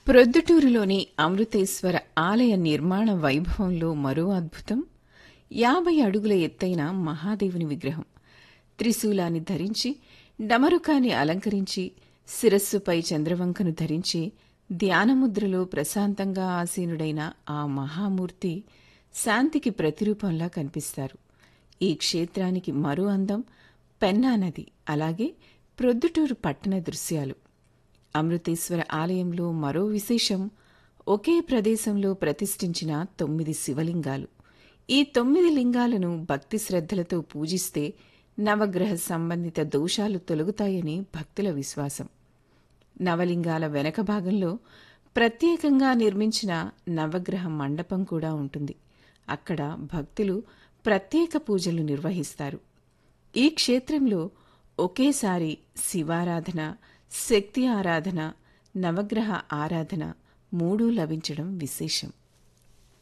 ప్రొద్దుటూరులోని అమృతేశ్వర ఆలయ నిర్మాణ వైభవంలో మరో అద్భుతం యాభై అడుగుల ఎత్తైన మహాదేవుని విగ్రహం త్రిశూలాన్ని ధరించి డమరుకాన్ని అలంకరించి శిరస్సుపై చంద్రవంకను ధరించి ధ్యానముద్రలో ప్రశాంతంగా ఆసీనుడైన ఆ మహామూర్తి శాంతికి ప్రతిరూపంలా కనిపిస్తారు ఈ క్షేత్రానికి మరో అందం పెన్నా నది అలాగే ప్రొద్దుటూరు పట్టణ దృశ్యాలు అమృతేశ్వర ఆలయంలో మరో విశేషం ఒకే ప్రదేశంలో ప్రతిష్ఠించిన తొమ్మిది శివలింగాలు ఈ తొమ్మిది లింగాలను భక్తి శ్రద్ధలతో పూజిస్తే నవగ్రహ సంబంధిత దోషాలు తొలగుతాయని భక్తుల విశ్వాసం నవలింగాల వెనక భాగంలో ప్రత్యేకంగా నిర్మించిన నవగ్రహ మండపం కూడా ఉంటుంది అక్కడ భక్తులు ప్రత్యేక పూజలు నిర్వహిస్తారు ఈ క్షేత్రంలో ఒకేసారి శివారాధన శక్తి ఆరాధన నవగ్రహ ఆరాధన మూడూ లభించడం విశేషం